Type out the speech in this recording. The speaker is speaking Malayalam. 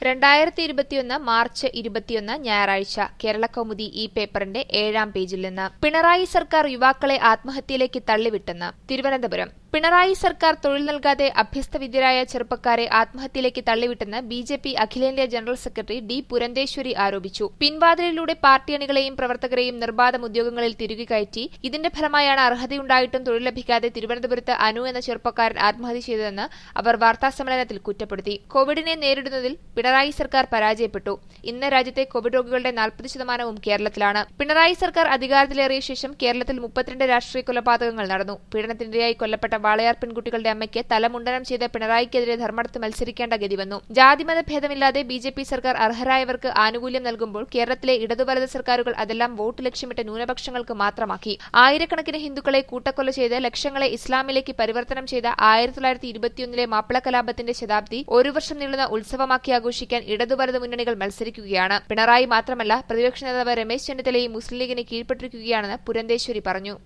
രണ്ടായിരത്തി ഇരുപത്തിയൊന്ന് മാർച്ച് ഇരുപത്തിയൊന്ന് ഞായറാഴ്ച കേരളകൗമുദി ഈ പേപ്പറിന്റെ ഏഴാം പേജിൽ നിന്ന് പിണറായി സർക്കാർ യുവാക്കളെ ആത്മഹത്യയിലേക്ക് തള്ളിവിട്ടെന്ന് തിരുവനന്തപുരം പിണറായി സർക്കാർ തൊഴിൽ നൽകാതെ അഭ്യസ്തവിദ്യരായ ചെറുപ്പക്കാരെ ആത്മഹത്യയിലേക്ക് തള്ളിവിട്ടെന്ന് ബി ജെ പി അഖിലേന്ത്യാ ജനറൽ സെക്രട്ടറി ഡി പുരന്തേശ്വരി ആരോപിച്ചു പിൻവാതിലിലൂടെ പാർട്ടി അണികളെയും പ്രവർത്തകരെയും നിർബാധം ഉദ്യോഗങ്ങളിൽ തിരികെ കയറ്റി ഇതിന്റെ ഫലമായാണ് അർഹതയുണ്ടായിട്ടും തൊഴിൽ ലഭിക്കാതെ തിരുവനന്തപുരത്ത് അനു എന്ന ചെറുപ്പക്കാരൻ ആത്മഹത്യ ചെയ്തതെന്ന് അവർ വാർത്താസമ്മേളനത്തിൽ കുറ്റപ്പെടുത്തി കോവിഡിനെ നേരിടുന്നതിൽ പിണറായി സർക്കാർ പരാജയപ്പെട്ടു ഇന്ന് രാജ്യത്തെ കോവിഡ് രോഗികളുടെ നാൽപ്പത് ശതമാനവും കേരളത്തിലാണ് പിണറായി സർക്കാർ അധികാരത്തിലേറിയ ശേഷം കേരളത്തിൽ മുപ്പത്തിരണ്ട് രാഷ്ട്രീയ കൊലപാതകങ്ങൾ നടന്നു പീഡനത്തിനിരയായി കൊല്ലപ്പെട്ട വാളയാർ പെൺകുട്ടികളുടെ അമ്മയ്ക്ക് തലമുണ്ടനം ചെയ്ത പിണറായിക്കെതിരെ ധർമ്മടത്ത് മത്സരിക്കേണ്ട ഗതി വന്നു ജാതിമത ഭേദമില്ലാതെ ബി ജെ പി സർക്കാർ അർഹരായവർക്ക് ആനുകൂല്യം നൽകുമ്പോൾ കേരളത്തിലെ ഇടതുവലത് സർക്കാരുകൾ അതെല്ലാം വോട്ട് ലക്ഷ്യമിട്ട് ന്യൂനപക്ഷങ്ങൾക്ക് മാത്രമാക്കി ആയിരക്കണക്കിന് ഹിന്ദുക്കളെ കൂട്ടക്കൊല ചെയ്ത് ലക്ഷങ്ങളെ ഇസ്ലാമിലേക്ക് പരിവർത്തനം ചെയ്ത ആയിരത്തി തൊള്ളായിരത്തി ഇരുപത്തിയൊന്നിലെ മാപ്പിള കലാപത്തിന്റെ ശതാബ്ദി ഒരു വർഷം നീളുന്ന ഉത്സവമാക്കി ആഘോഷിക്കാൻ ഇടതുവലത് മുന്നണികൾ മത്സരിക്കുകയാണ് പിണറായി മാത്രമല്ല പ്രതിപക്ഷ നേതാവ് രമേശ് ചെന്നിത്തലയും മുസ്ലിം ലീഗിന് കീഴ്പ്പെട്ടിരിക്കുകയാണെന്ന് പുരന്തേശ്വരി പറഞ്ഞു